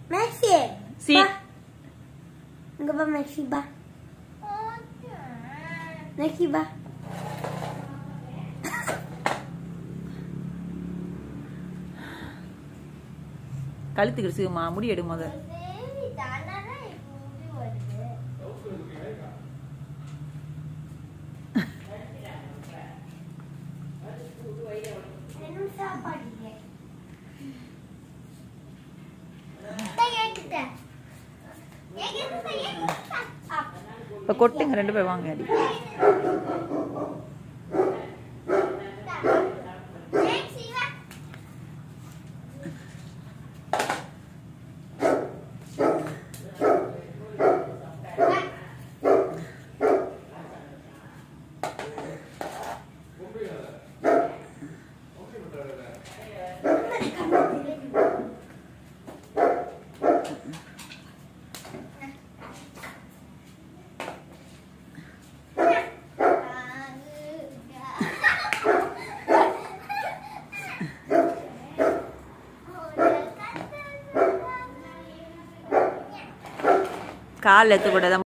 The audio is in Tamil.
Maxi C. பா. இங்க பா மேக்ஸி பா மேக்ஸி பா கழுத்துக்கு சிவமா முடி எடு முத இப்ப கொட்டுங்க ரெண்டு பேர் வாங்க அடி கால் எடுத்து கூட